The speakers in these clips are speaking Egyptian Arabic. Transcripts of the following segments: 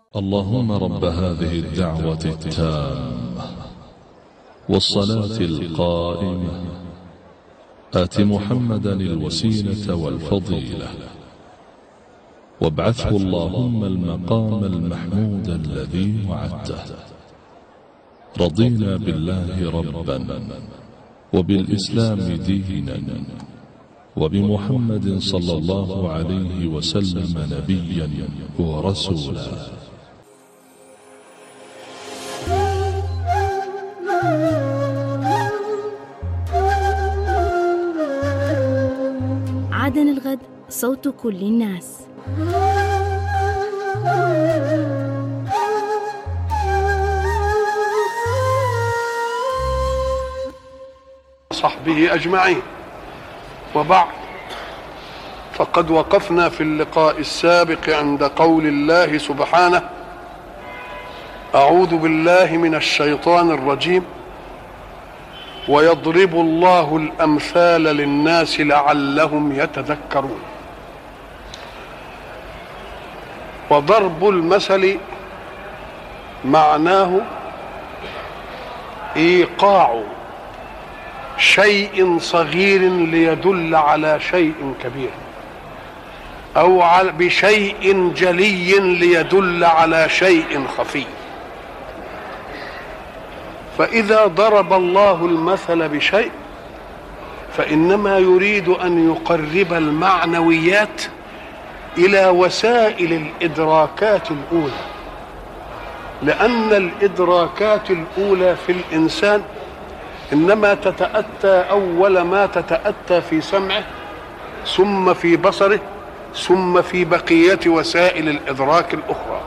اللهم رب هذه الدعوة التامة والصلاة القائمة آت محمدا الوسيلة والفضيلة وابعثه اللهم المقام المحمود الذي وعدته رضينا بالله ربا وبالإسلام دينا وبمحمد صلى الله عليه وسلم نبيا ورسولا عدن الغد صوت كل الناس صحبه أجمعين وبعد فقد وقفنا في اللقاء السابق عند قول الله سبحانه أعوذ بالله من الشيطان الرجيم ويضرب الله الأمثال للناس لعلهم يتذكرون وضرب المثل معناه ايقاع شيء صغير ليدل على شيء كبير او على بشيء جلي ليدل على شيء خفي فاذا ضرب الله المثل بشيء فانما يريد ان يقرب المعنويات الى وسائل الادراكات الاولى لان الادراكات الاولى في الانسان انما تتاتى اول ما تتاتى في سمعه ثم في بصره ثم في بقيه وسائل الادراك الاخرى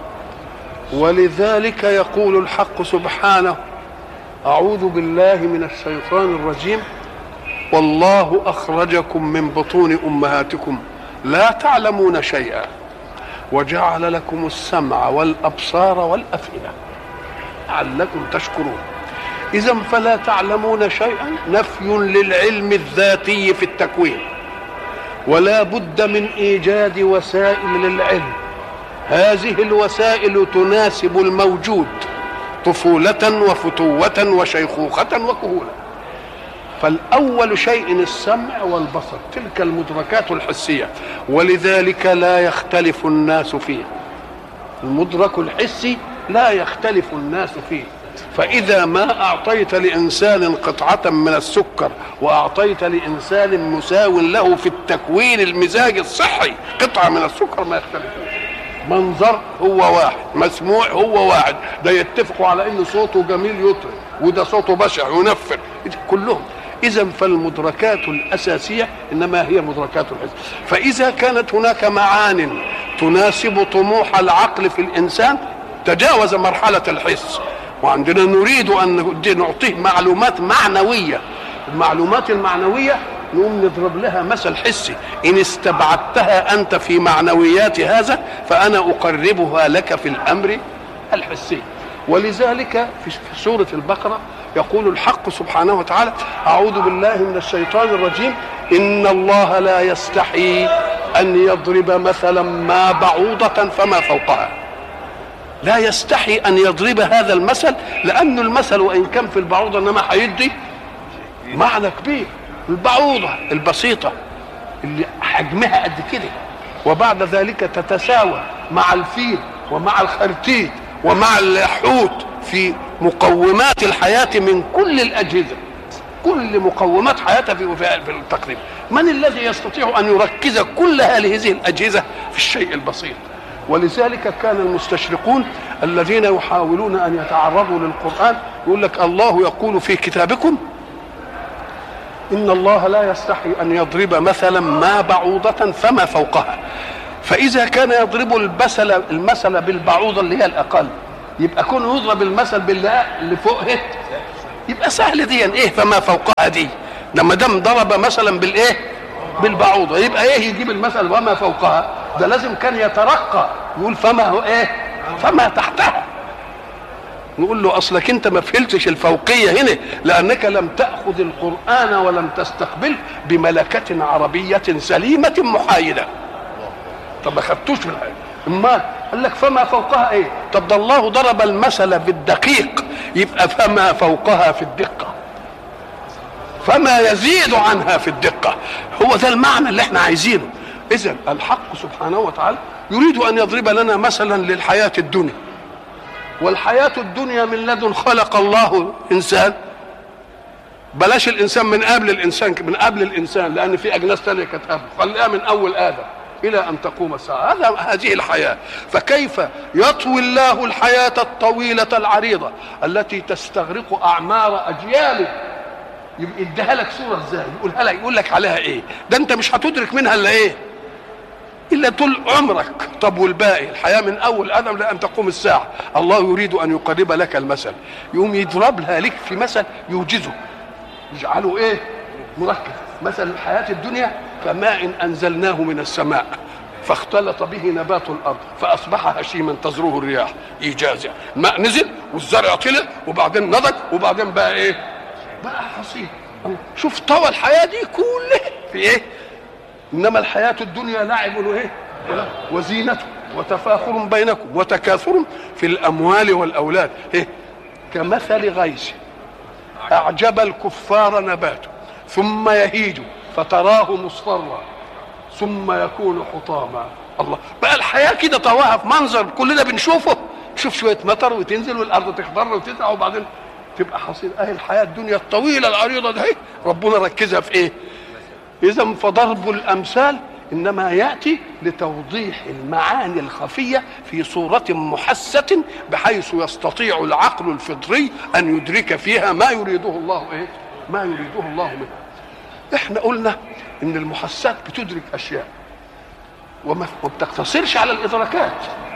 ولذلك يقول الحق سبحانه اعوذ بالله من الشيطان الرجيم والله اخرجكم من بطون امهاتكم لا تعلمون شيئا وجعل لكم السمع والابصار والافئده لعلكم تشكرون اذا فلا تعلمون شيئا نفي للعلم الذاتي في التكوين ولا بد من ايجاد وسائل للعلم هذه الوسائل تناسب الموجود طفوله وفتوه وشيخوخه وكهوله فالاول شيء السمع والبصر تلك المدركات الحسيه ولذلك لا يختلف الناس فيه المدرك الحسي لا يختلف الناس فيه فإذا ما أعطيت لإنسان قطعة من السكر وأعطيت لإنسان مساو له في التكوين المزاج الصحي قطعة من السكر ما يختلفون منظر هو واحد مسموع هو واحد ده يتفقوا على ان صوته جميل يطرب وده صوته بشع ينفر كلهم اذا فالمدركات الاساسيه انما هي مدركات الحس فاذا كانت هناك معان تناسب طموح العقل في الانسان تجاوز مرحله الحس وعندنا نريد ان نعطيه معلومات معنويه المعلومات المعنويه نقوم نضرب لها مثل حسي ان استبعدتها انت في معنويات هذا فانا اقربها لك في الامر الحسي ولذلك في سوره البقره يقول الحق سبحانه وتعالى اعوذ بالله من الشيطان الرجيم ان الله لا يستحي ان يضرب مثلا ما بعوضه فما فوقها لا يستحي ان يضرب هذا المثل لأن المثل وان كان في البعوضه انما هيدي معنى كبير البعوضه البسيطه اللي حجمها قد كده وبعد ذلك تتساوى مع الفيل ومع الخرتيت ومع الحوت في مقومات الحياه من كل الاجهزه كل مقومات حياتها في في التقريب من الذي يستطيع ان يركز كل هذه الاجهزه في الشيء البسيط ولذلك كان المستشرقون الذين يحاولون ان يتعرضوا للقران يقول لك الله يقول في كتابكم ان الله لا يستحي ان يضرب مثلا ما بعوضه فما فوقها فاذا كان يضرب المثل المثل بالبعوضه اللي هي الاقل يبقى كونه يضرب المثل باللي اللي فوقها يبقى سهل دي ايه فما فوقها دي لما دام ضرب مثلا بالايه بالبعوضه يبقى ايه يجيب المثل وما فوقها ده لازم كان يترقى يقول فما هو ايه فما تحتها نقول له اصلك انت ما فهمتش الفوقيه هنا لانك لم تاخذ القران ولم تستقبله بملكه عربيه سليمه محايده طب ما خدتوش من الحاجة. اما قال لك فما فوقها ايه طب ده الله ضرب المثل بالدقيق يبقى فما فوقها في الدقه فما يزيد عنها في الدقه هو ده المعنى اللي احنا عايزينه اذا الحق سبحانه وتعالى يريد ان يضرب لنا مثلا للحياه الدنيا والحياه الدنيا من لدن خلق الله انسان بلاش الانسان من قبل الانسان من قبل الانسان لان في اجناس ثانيه كانت قبل خليها من اول ادم الى ان تقوم الساعه هذا هذه الحياه فكيف يطوي الله الحياه الطويله العريضه التي تستغرق اعمار اجيال يبقى يديها لك صوره ازاي يقولها لك يقول لك عليها ايه ده انت مش هتدرك منها الا ايه الا طول عمرك طب والباقي الحياه من اول ادم لان تقوم الساعه الله يريد ان يقرب لك المثل يقوم يضرب لها لك في مثل يوجزه يجعله ايه مركز مثل الحياه الدنيا كماء انزلناه من السماء فاختلط به نبات الارض فاصبح هشيما تزروه الرياح ايجاز يعني الماء نزل والزرع طلع وبعدين نضج وبعدين بقى ايه بقى حصيد شوف طوى الحياه دي كلها في ايه انما الحياه الدنيا لعب وايه وزينه وتفاخر بينكم وتكاثر في الاموال والاولاد إيه؟ كمثل غيث اعجب الكفار نباته ثم يهيج فتراه مصفرا ثم يكون حطاما الله بقى الحياه كده طواها في منظر كلنا بنشوفه تشوف شويه مطر وتنزل والارض تخضر وتزرع وبعدين تبقى حصيل اهي الحياه الدنيا الطويله العريضه دي ربنا ركزها في ايه اذا فضرب الامثال انما ياتي لتوضيح المعاني الخفيه في صوره محسه بحيث يستطيع العقل الفطري ان يدرك فيها ما يريده الله ايه ما يريده الله منه احنا قلنا ان المحسات بتدرك اشياء وما بتقتصرش على الادراكات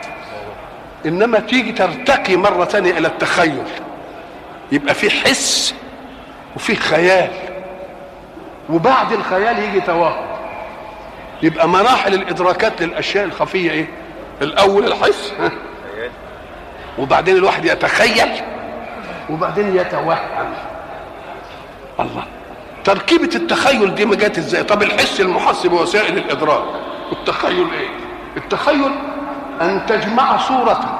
انما تيجي ترتقي مره ثانيه الى التخيل يبقى في حس وفي خيال وبعد الخيال يجي توهم يبقى مراحل الادراكات للاشياء الخفيه ايه الاول الحس ها؟ وبعدين الواحد يتخيل وبعدين يتوهم الله تركيبة التخيل دي ما جت ازاي؟ طب الحس المحس بوسائل الادراك التخيل ايه؟ التخيل ان تجمع صورة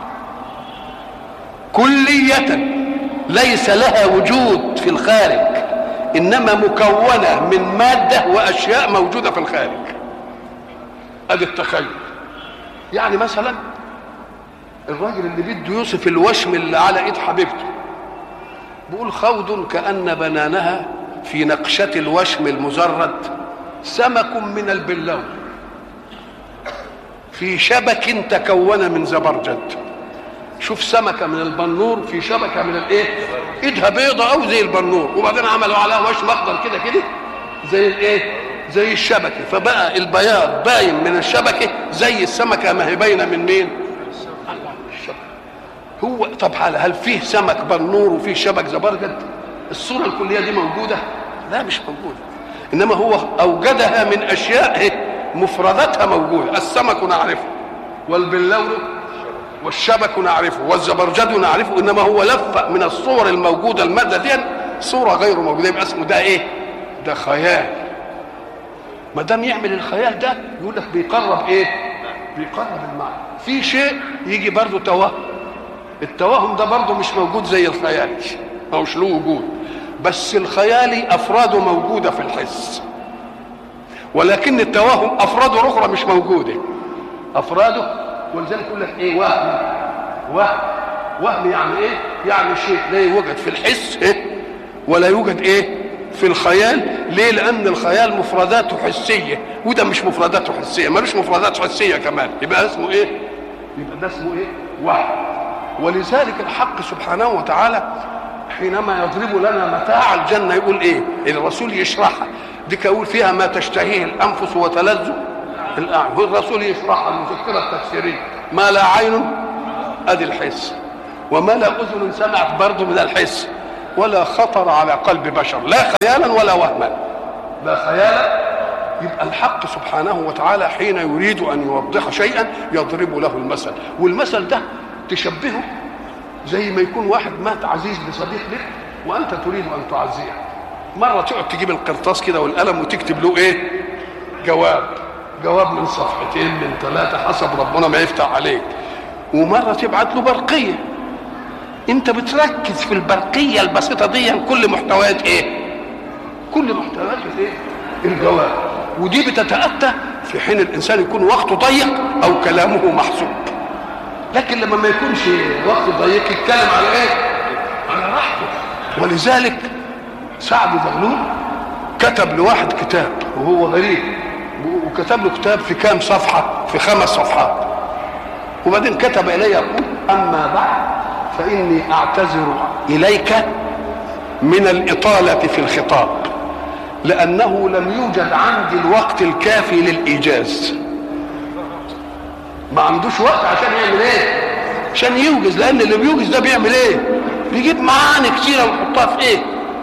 كلية ليس لها وجود في الخارج انما مكونة من مادة واشياء موجودة في الخارج ادي التخيل يعني مثلا الراجل اللي بده يوصف الوشم اللي على ايد حبيبته بيقول خوض كأن بنانها في نقشة الوشم المزرد سمك من البلو في شبك تكون من زبرجد شوف سمكة من البنور في شبكة من الايه ايدها بيضة او زي البنور وبعدين عملوا عليها وشم اخضر كده كده زي الايه زي الشبكة فبقى البياض باين من الشبكة زي السمكة ما هي باينة من مين هو طب هل, هل فيه سمك بنور وفيه شبك زبرجد الصورة الكلية دي موجودة لا مش موجودة إنما هو أوجدها من أشياء مفرداتها موجودة السمك نعرفه والبلور والشبك نعرفه والزبرجد نعرفه إنما هو لف من الصور الموجودة المادة دي صورة غير موجودة يبقى اسمه ده إيه؟ ده خيال ما دام يعمل الخيال ده يقول لك بيقرب إيه؟ بيقرب المعنى في شيء يجي برضه توهم التوهم ده برضه مش موجود زي الخيالي مش له وجود بس الخيالي افراده موجوده في الحس ولكن التوهم افراده اخرى مش موجوده افراده ولذلك يقول لك ايه وهم وهم وهم يعني ايه يعني شيء لا يوجد في الحس إيه؟ ولا يوجد ايه في الخيال ليه لان الخيال مفرداته حسيه وده مش مفرداته حسيه ملوش مفردات حسيه كمان يبقى اسمه ايه يبقى ده اسمه ايه وهم ولذلك الحق سبحانه وتعالى حينما يضرب لنا متاع الجنة يقول ايه الرسول يشرحها دي يقول فيها ما تشتهيه الأنفس وتلذ الأعين الرسول يشرحها المفكرة التفسيرية ما لا عين أدي الحس وما لا أذن سمعت برضه من الحس ولا خطر على قلب بشر لا خيالا ولا وهما لا خيالا يبقى الحق سبحانه وتعالى حين يريد أن يوضح شيئا يضرب له المثل والمثل ده تشبهه زي ما يكون واحد مات عزيز لصديق لك وانت تريد ان تعزيه مره تقعد تجيب القرطاس كده والقلم وتكتب له ايه جواب جواب من صفحتين من ثلاثه حسب ربنا ما يفتح عليك ومره تبعت له برقيه انت بتركز في البرقيه البسيطه دي كل محتويات ايه كل محتويات الايه الجواب ودي بتتاتى في حين الانسان يكون وقته ضيق او كلامه محسوب لكن لما ما يكونش وقت ضيق يتكلم على ايه على راحته ولذلك سعد زغلول كتب لواحد كتاب وهو غريب وكتب له كتاب في كام صفحه في خمس صفحات وبعدين كتب الي يقول اما بعد فاني اعتذر اليك من الاطاله في الخطاب لانه لم يوجد عندي الوقت الكافي للايجاز ما عندوش وقت عشان يعمل ايه عشان يوجز لان اللي بيوجز ده بيعمل ايه بيجيب معاني كتيره ويحطها في ايه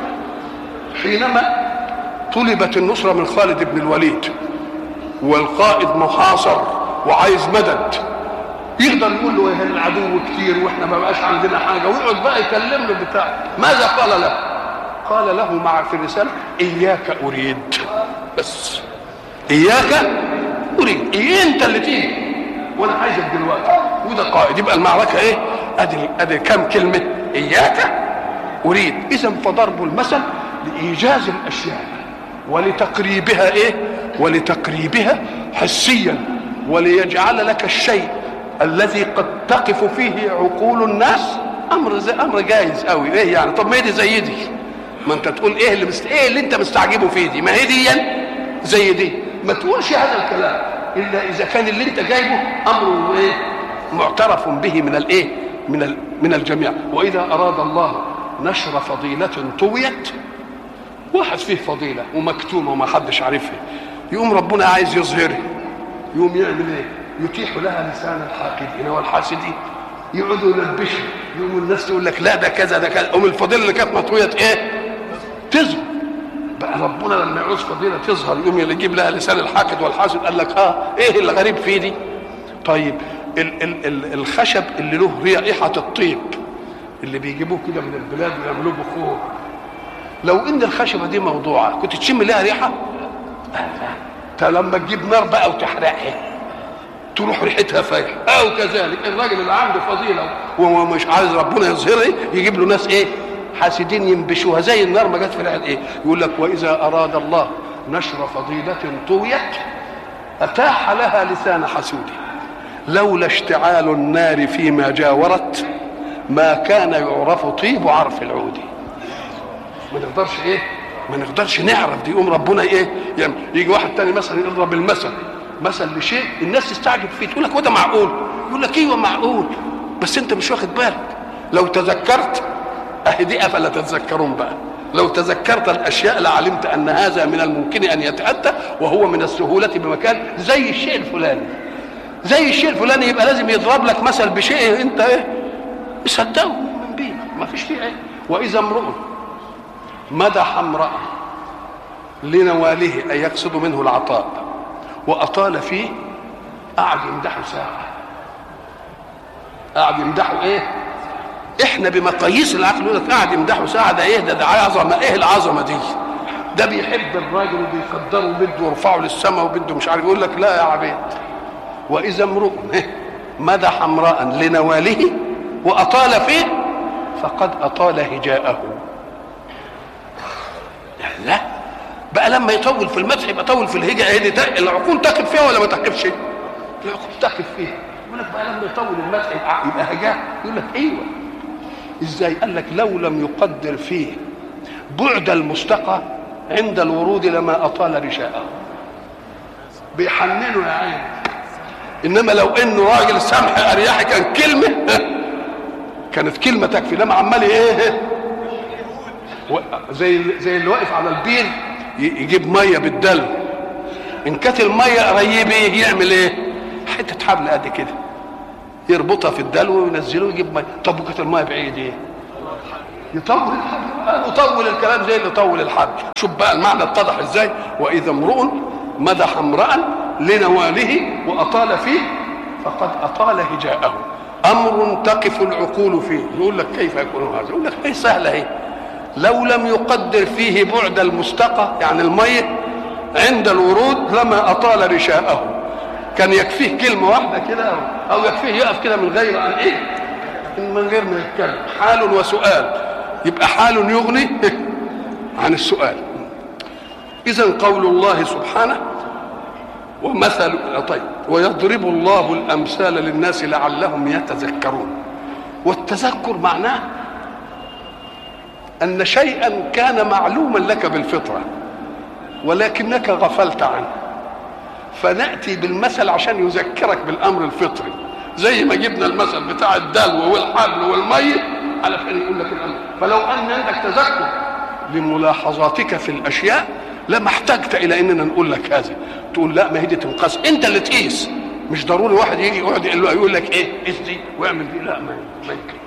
حينما طلبت النصره من خالد بن الوليد والقائد محاصر وعايز مدد يقدر يقول له ايه العدو كتير واحنا ما بقاش عندنا حاجه ويقعد بقى يكلم له بتاع ماذا قال له؟ قال له مع في الرساله اياك اريد بس اياك اريد إيه انت اللي تيجي وانا عايزك دلوقتي وده قائد يبقى المعركه ايه؟ ادي ادي كم كلمه اياك اريد اذا فضرب المثل لايجاز الاشياء ولتقريبها ايه؟ ولتقريبها حسيا وليجعل لك الشيء الذي قد تقف فيه عقول الناس امر زي امر جايز قوي ايه يعني طب ما هي دي زي دي ما انت تقول ايه اللي مست... ايه اللي انت مستعجبه فيه دي ما هي دي زي دي ما تقولش هذا الكلام الا اذا كان اللي انت جايبه امر ايه معترف به من الايه من ال... من الجميع واذا اراد الله نشر فضيله طويت واحد فيه فضيله ومكتومه وما حدش عارفها يقوم ربنا عايز يظهرها يقوم يعمل ايه يتيح لها لسان الحاقدين والحاسدين يقعدوا يلبشوا يقوم الناس تقول لك لا ده كذا ده كذا ام الفضيله اللي كانت مطويه ايه تظهر بقى ربنا لما يعوز فضيله تظهر يقوم يجيب لها لسان الحاقد والحاسد قال لك اه ايه اللي غريب فيه دي طيب ال ال ال الخشب اللي له رائحه الطيب اللي بيجيبوه كده من البلاد ويعملوه بخور لو ان الخشبه دي موضوعه كنت تشم لها ريحه انت لما تجيب نار بقى وتحرقها تروح ريحتها فايحه او كذلك الراجل اللي عنده فضيله وهو مش عايز ربنا يظهرها يجيب له ناس ايه حاسدين ينبشوها زي النار ما جت في ريحه ايه يقول لك واذا اراد الله نشر فضيله طويت اتاح لها لسان حسود لولا اشتعال النار فيما جاورت ما كان يعرف طيب عرف العود ما نقدرش ايه ما نقدرش نعرف دي يقوم ربنا ايه يعني يجي واحد تاني مثلا يضرب المثل مثل لشيء الناس تستعجب فيه تقول لك وده معقول يقول لك ايوه معقول بس انت مش واخد بالك لو تذكرت اهي دي افلا تتذكرون بقى لو تذكرت الاشياء لعلمت ان هذا من الممكن ان يتاتى وهو من السهوله بمكان زي الشيء الفلاني زي الشيء الفلاني يبقى لازم يضرب لك مثل بشيء انت ايه مصدقه من بيه ما فيش فيه ايه واذا امرؤ مدح امرأة لنواله أي يقصد منه العطاء وأطال فيه قعد يمدحه ساعة قعد يمدحه إيه؟ إحنا بمقاييس العقل يقول لك قعد يمدحه ساعة ده إيه ده ده عظمة إيه العظمة دي؟ ده بيحب الراجل وبيقدره وبده يرفعه للسماء وبده مش عارف يقول لك لا يا عبيد وإذا امرؤ مدح امرأ لنواله وأطال فيه فقد أطال هجاءه يعني لا بقى لما يطول في المدح يبقى طول في الهجة هي دي العقول تقف فيها ولا ما تقفش؟ العقول تقف فيها يقول لك بقى لما يطول المدح يبقى, يبقى هجاء يقول لك ايوه ازاي؟ قال لك لو لم يقدر فيه بعد المستقى عند الورود لما اطال رشاءه بيحننه يا عين انما لو انه راجل سمح اريحي كان كلمه كانت كلمه تكفي لما عمال ايه زي زي اللي واقف على البير يجيب ميه بالدلو ان كانت الميه قريبه يعمل ايه؟ حته حبل قد كده يربطها في الدلو وينزله ويجيب ميه طب وكانت الميه بعيد ايه؟ يطول الحبل يطول الكلام زي اللي طول الحبل شوف بقى المعنى اتضح ازاي واذا امرؤ مدح امرا لنواله واطال فيه فقد اطال هجاءه امر تقف العقول فيه يقول لك كيف يكون هذا يقول لك ايه سهله اهي لو لم يقدر فيه بعد المستقى يعني المية عند الورود لما أطال رشاءه كان يكفيه كلمه واحده كده او, أو يكفيه يقف كده من غير ان ايه من غير ما يتكلم حال وسؤال يبقى حال يغني عن السؤال اذا قول الله سبحانه ومثل طيب ويضرب الله الامثال للناس لعلهم يتذكرون والتذكر معناه ان شيئا كان معلوما لك بالفطره ولكنك غفلت عنه فناتي بالمثل عشان يذكرك بالامر الفطري زي ما جبنا المثل بتاع الدلو والحبل والميت علشان يقول لك الامر فلو ان عندك تذكر لملاحظاتك في الاشياء لما احتجت الى اننا نقول لك هذا تقول لا ما هي دي تنقص انت اللي تقيس مش ضروري واحد يجي يقعد يقول, له يقول لك ايه قيس دي واعمل دي لا ما ما يمكنش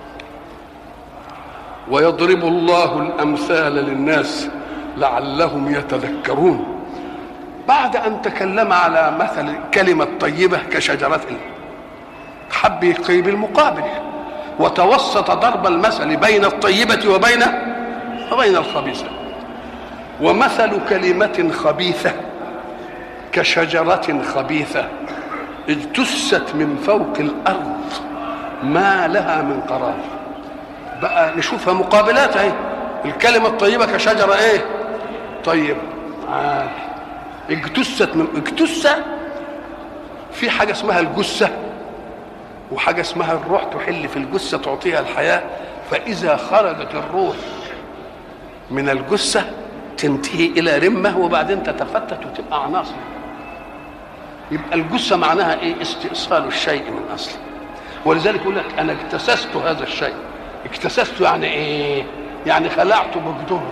ويضرب الله الامثال للناس لعلهم يتذكرون بعد ان تكلم على مثل كلمه طيبه كشجره حب يقيب المقابل وتوسط ضرب المثل بين الطيبه وبين وبين الخبيثه ومثل كلمه خبيثه كشجره خبيثه اجتثت من فوق الارض ما لها من قرار بقى نشوفها مقابلات اهي الكلمه الطيبه كشجره ايه طيب عادي اجتثت من اجتث في حاجه اسمها الجثه وحاجه اسمها الروح تحل في الجثه تعطيها الحياه فاذا خرجت الروح من الجثه تنتهي الى رمه وبعدين تتفتت وتبقى عناصر يبقى الجثه معناها ايه استئصال الشيء من اصله ولذلك يقول لك انا اجتثثت هذا الشيء اجتثثت يعني ايه يعني خلعته بجذور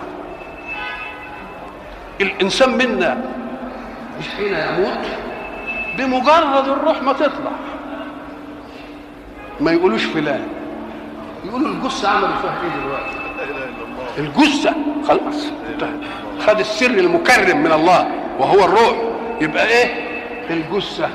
الانسان منا مش حين يموت بمجرد الروح ما تطلع ما يقولوش فلان يقولوا الجثه عملوا فيها ايه دلوقتي الجثه خلاص انتهت خد السر المكرم من الله وهو الروح يبقى ايه الجثه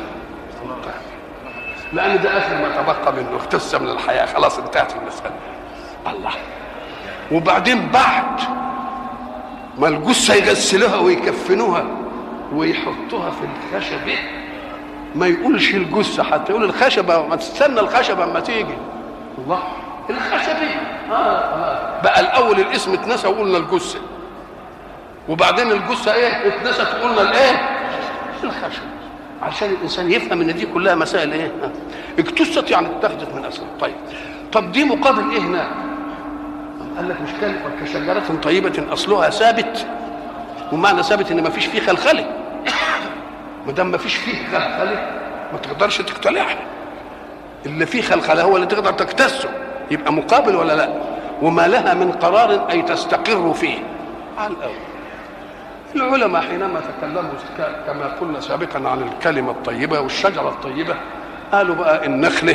لان ده اخر ما تبقى منه اختس من الحياه خلاص انتهت المساله الله وبعدين بعد ما الجثه يغسلوها ويكفنوها ويحطوها في الخشبه ما يقولش الجثه حتى يقول الخشبه ما تستنى الخشبه اما تيجي الله الخشبه آه, اه بقى الاول الاسم اتنسى وقلنا الجثه وبعدين الجثه ايه اتنست وقلنا الايه الخشب عشان الانسان يفهم ان دي كلها مسائل ايه اجتثت يعني اتخذت من اصلها طيب طب دي مقابل ايه هناك قال لك مش كان كشجرة طيبة أصلها ثابت ومعنى ثابت إن ما فيش فيه خلخلة ما دام ما فيش فيه خلخلة ما تقدرش تقتلعها اللي فيه خلخلة هو اللي تقدر تكتسه يبقى مقابل ولا لا وما لها من قرار أي تستقر فيه على الأول العلماء حينما تكلموا كما قلنا سابقا عن الكلمة الطيبة والشجرة الطيبة قالوا بقى النخلة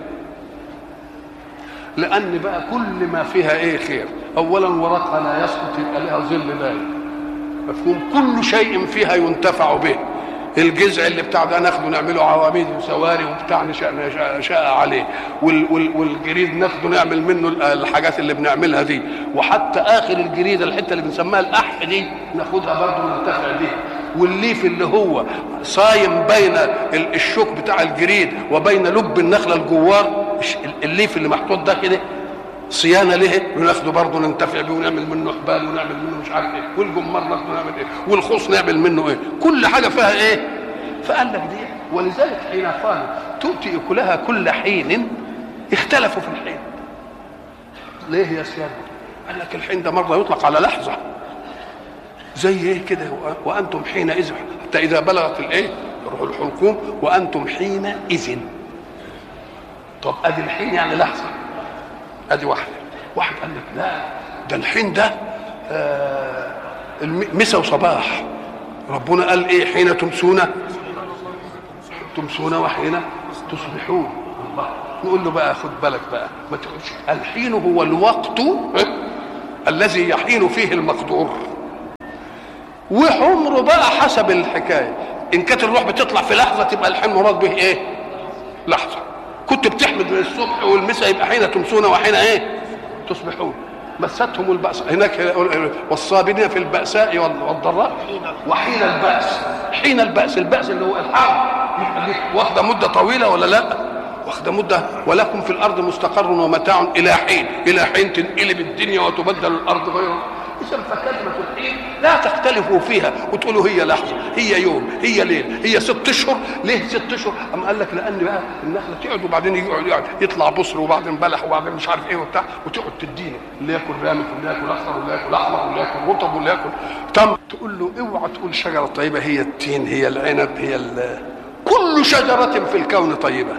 لان بقى كل ما فيها ايه خير اولا ورقها لا يسقط يبقى لها ظل دائم مفهوم كل شيء فيها ينتفع به الجذع اللي بتاع ده ناخده نعمله عواميد وسواري وبتاع نشاء, نشاء عليه وال وال والجريد ناخده نعمل منه الحاجات اللي بنعملها دي وحتى اخر الجريد الحته اللي بنسميها الاح دي ناخدها برضه ننتفع بيها والليف اللي هو صايم بين الشوك بتاع الجريد وبين لب النخله الجوار الليف اللي محطوط ده كده صيانه له ناخده برضه ننتفع بيه ونعمل منه حبال ونعمل منه مش عارف ايه والجمار ناخده نعمل ايه والخص نعمل منه ايه كل حاجه فيها ايه فقال لك دي ولذلك حين قالوا تؤتي اكلها كل حين اختلفوا في الحين ليه يا سيادة قال لك الحين ده مره يطلق على لحظه زي ايه كده وانتم حينئذ حتى اذا بلغت الايه الحلقوم وانتم حينئذ طب ادي الحين يعني لحظه ادي واحده واحد قال لك لا ده الحين ده آه مسا وصباح ربنا قال ايه حين تمسون تمسون وحين تصبحون الله نقول له بقى خد بالك بقى ما تقولش الحين هو الوقت الذي يحين فيه المقدور وعمره بقى حسب الحكايه ان كانت الروح بتطلع في لحظه تبقى الحين مراد به ايه لحظه كنت بتحمد من الصبح والمساء يبقى حين تمسون وحين ايه تصبحون مستهم البأس هناك والصابرين في البأساء والضراء وحين البأس حين البأس البأس اللي هو الحرب يبقى دي واخده مده طويله ولا لا واخده مده ولكم في الارض مستقر ومتاع الى حين الى حين تنقلب الدنيا وتبدل الارض غير اذا فكلمه الحين لا تختلفوا فيها وتقولوا هي لحظه هي يوم هي ليل هي ست اشهر ليه ست اشهر اما قال لك لان بقى النخله تقعد وبعدين يقعد يقعد يطلع بصر وبعدين بلح وبعدين مش عارف ايه وبتاع وتقعد تديني اللي ياكل رامك واللي ياكل اخضر واللي ياكل احمر واللي ياكل رطب واللي ياكل تم تقول له اوعى تقول شجره طيبه هي التين هي العنب هي ال- كل شجره في الكون طيبه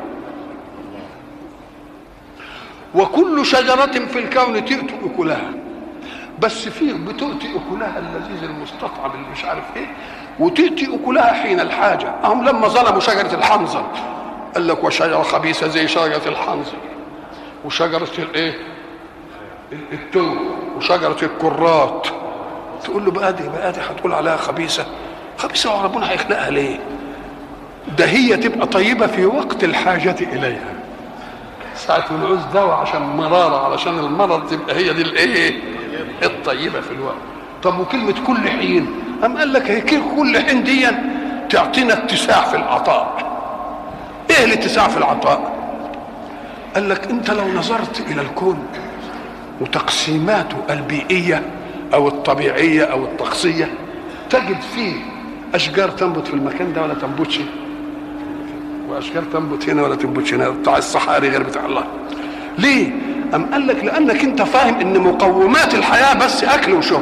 وكل شجرة في الكون تؤتي أكلها بس فيه بتؤتي أكلها اللذيذ المستطعم اللي مش عارف إيه وتؤتي أكلها حين الحاجة هم لما ظلموا شجرة الحنظل قال لك وشجرة خبيثة زي شجرة الحنظل وشجرة الإيه التوم وشجرة الكرات تقول له بقى دي بقى دي هتقول عليها خبيثة خبيثة وربنا هيخلقها ليه ده هي تبقى طيبة في وقت الحاجة إليها ساعة ما نعوز دواء عشان مرارة علشان المرض تبقى هي دي الايه؟ الطيبة في الوقت. طب وكلمة كل حين؟ أم قال لك هي كل حين دي تعطينا اتساع في العطاء. ايه الاتساع في العطاء؟ قال لك انت لو نظرت الى الكون وتقسيماته البيئية او الطبيعية او الطقسية تجد فيه اشجار تنبت في المكان ده ولا تنبتش واشجار تنبت هنا ولا تنبتش هنا بتاع الصحاري غير بتاع الله ليه ام قال لك لانك انت فاهم ان مقومات الحياه بس اكل وشرب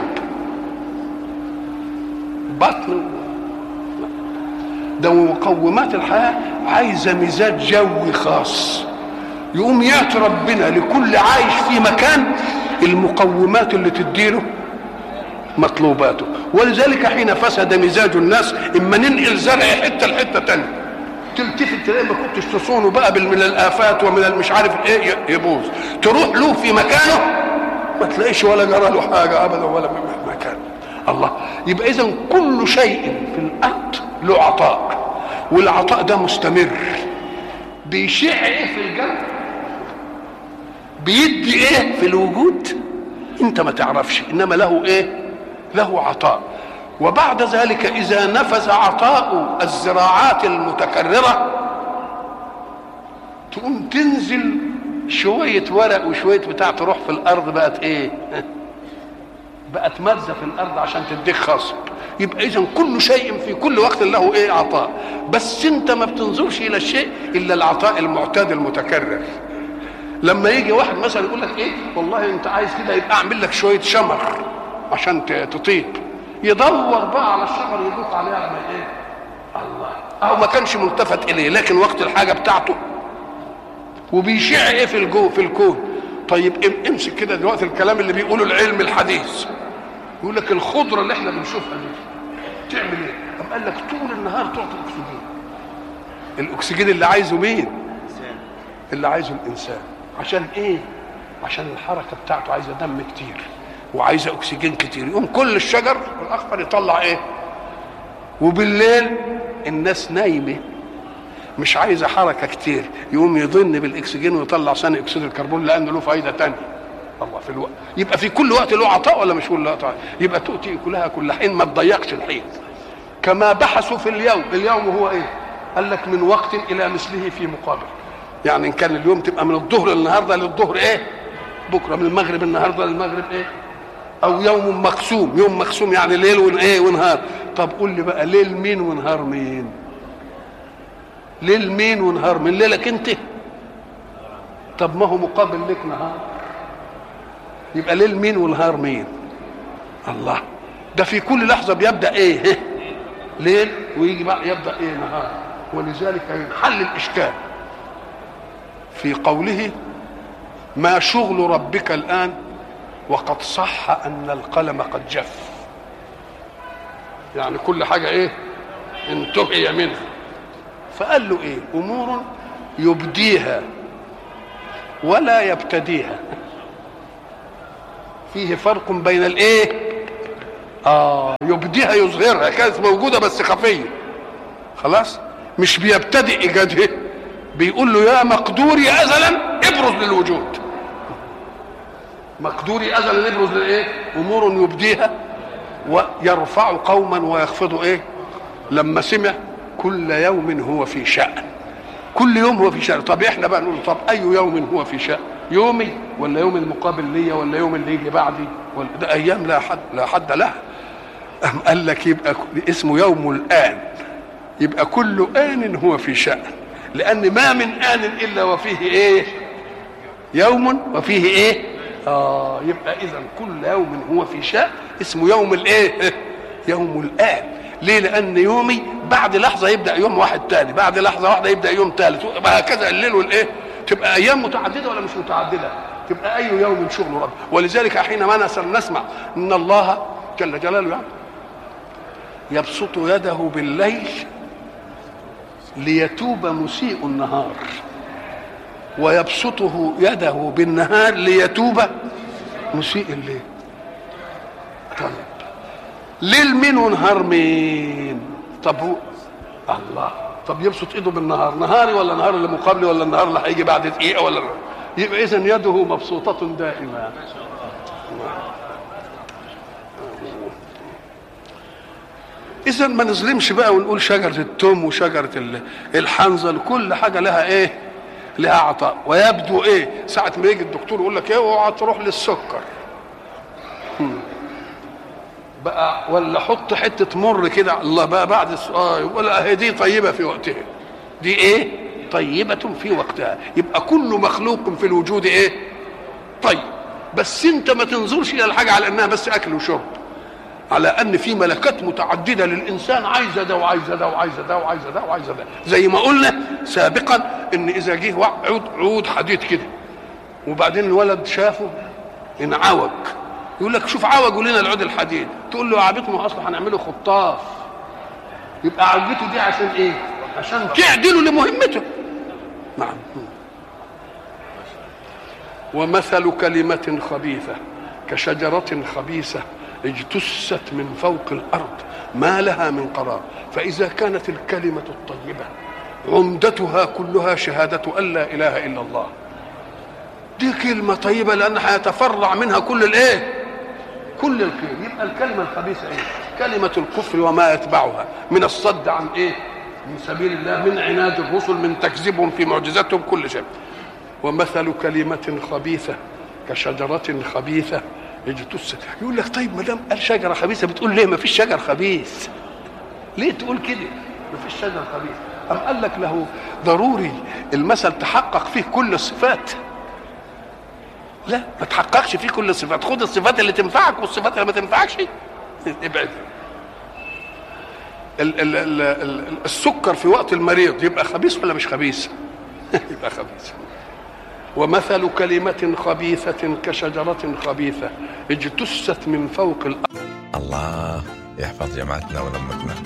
بطن ده مقومات الحياه عايزه مزاج جوي خاص يقوم ياتي ربنا لكل عايش في مكان المقومات اللي تديله مطلوباته ولذلك حين فسد مزاج الناس اما ننقل زرع حته لحته تانيه تلتفت تلاقي ما كنتش تصونه بقى بال- من الافات ومن المش عارف ايه ي- يبوظ تروح له في مكانه ما تلاقيش ولا جرى له حاجه ابدا ولا م- م- مكان الله يبقى اذا كل شيء في الارض له عطاء والعطاء ده مستمر بيشع ايه في الجو بيدي ايه في الوجود انت ما تعرفش انما له ايه له عطاء وبعد ذلك اذا نفذ عطاء الزراعات المتكرره تقوم تنزل شويه ورق وشويه بتاع تروح في الارض بقت ايه بقت مرزه في الارض عشان تديك خصب يبقى اذا كل شيء في كل وقت له ايه عطاء بس انت ما بتنظرش الى الشيء الا العطاء المعتاد المتكرر لما يجي واحد مثلا يقول لك ايه والله انت عايز كده يبقى اعمل لك شويه شمر عشان ت- تطيب يدور بقى على الشجر يدوق عليها لما ايه الله او ما كانش ملتفت اليه لكن وقت الحاجه بتاعته وبيشع ايه في الجو في الكون طيب ام- امسك كده دلوقتي الكلام اللي بيقوله العلم الحديث يقول لك الخضره اللي احنا بنشوفها دي تعمل ايه؟ طب قال لك طول النهار تعطي اكسجين الاكسجين اللي عايزه مين؟ اللي عايزه الانسان عشان ايه؟ عشان الحركه بتاعته عايزه دم كتير وعايزه اكسجين كتير يقوم كل الشجر الاخضر يطلع ايه؟ وبالليل الناس نايمه مش عايزه حركه كتير يقوم يضن بالاكسجين ويطلع ثاني اكسيد الكربون لانه له فايده تانية الله في الوقت يبقى في كل وقت له عطاء ولا مش كل وقت يبقى تؤتي كلها كل حين ما تضيقش الحين كما بحثوا في اليوم اليوم هو ايه قال لك من وقت الى مثله في مقابل يعني ان كان اليوم تبقى من الظهر النهارده للظهر ايه بكره من المغرب النهارده للمغرب ايه او يوم مقسوم يوم مقسوم يعني ليل ون ايه ونهار طب قول لي بقى ليل مين ونهار مين ليل مين ونهار مين ليلك انت طب ما هو مقابل لك نهار يبقى ليل مين ونهار مين الله ده في كل لحظه بيبدا ايه ليل ويجي بقى يبدا ايه نهار ولذلك ينحل الاشكال في قوله ما شغل ربك الان وقد صح ان القلم قد جف يعني كل حاجه ايه انتهي منها فقال له ايه امور يبديها ولا يبتديها فيه فرق بين الايه اه يبديها يظهرها كانت موجوده بس خفيه خلاص مش بيبتدئ ايجادها بيقول له يا مقدوري ازلا ابرز للوجود مقدوري ازلا ابرز للايه امور يبديها ويرفع قوما ويخفض ايه لما سمع كل يوم هو في شأن كل يوم هو في شأن طب احنا بقى نقول طب اي يوم هو في شأن يومي ولا يوم المقابل ليا ولا يوم اللي يجي بعدي ولا ده ايام لا حد لا حد لها أم قال لك يبقى اسمه يوم الآن يبقى كل آن هو في شأن لأن ما من آن إلا وفيه إيه يوم وفيه إيه آه يبقى إذا كل يوم هو في شأن اسمه يوم الإيه يوم الآن ليه لأن يومي بعد لحظة يبدأ يوم واحد تاني بعد لحظة واحدة يبدأ يوم ثالث وهكذا الليل والإيه تبقى أيام متعددة ولا مش متعددة تبقى أي يوم شغل رب ولذلك حينما نسمع إن الله جل جلاله يعني يبسط يده بالليل ليتوب مسيء النهار ويبسطه يده بالنهار ليتوب مسيء الليل طيب ليل مين ونهار مين طب هو الله طب يبسط ايده بالنهار نهاري ولا نهار اللي مقابلي ولا النهار اللي هيجي بعد دقيقه ولا يبقى اذا يده مبسوطه دائما اذا ما نظلمش بقى ونقول شجره التوم وشجره الحنظل كل حاجه لها ايه لها عطاء ويبدو ايه ساعه ما يجي الدكتور يقول لك ايه اوعى تروح للسكر بقى ولا حط حته مر كده الله بقى بعد السؤال ولا هي دي طيبه في وقتها دي ايه طيبه في وقتها يبقى كل مخلوق في الوجود ايه طيب بس انت ما تنظرش الى الحاجه على انها بس اكل وشرب على ان في ملكات متعدده للانسان عايزه ده وعايزه ده وعايزه ده وعايزه ده وعايزه ده زي ما قلنا سابقا ان اذا جه عود عود حديد كده وبعدين الولد شافه انعوج يقول لك شوف عوجوا لنا العود الحديد تقول له يا عبيط ما اصلا هنعمله خطاف يبقى عوجته دي عشان ايه؟ عشان تعدله لمهمته نعم ومثل كلمة خبيثة كشجرة خبيثة اجتثت من فوق الارض ما لها من قرار فاذا كانت الكلمه الطيبه عمدتها كلها شهاده ان لا اله الا الله دي كلمه طيبه لانها هيتفرع منها كل الايه كل الخير يبقى الكلمه الخبيثه ايه كلمه الكفر وما يتبعها من الصد عن ايه من سبيل الله من عناد الرسل من تكذيبهم في معجزاتهم كل شيء ومثل كلمه خبيثه كشجره خبيثه اجتثت يقول لك طيب ما دام قال شجره خبيثه بتقول ليه ما فيش شجر خبيث ليه تقول كده ما فيش شجر خبيث أم قال لك له ضروري المثل تحقق فيه كل الصفات لا ما تحققش فيه كل الصفات خد الصفات اللي تنفعك والصفات اللي ما تنفعكش ابعد ال ال ال ال السكر في وقت المريض يبقى خبيث ولا مش خبيث يبقى خبيث ومثل كلمة خبيثة كشجرة خبيثة اجتثت من فوق الأرض الله يحفظ جماعتنا ولمتنا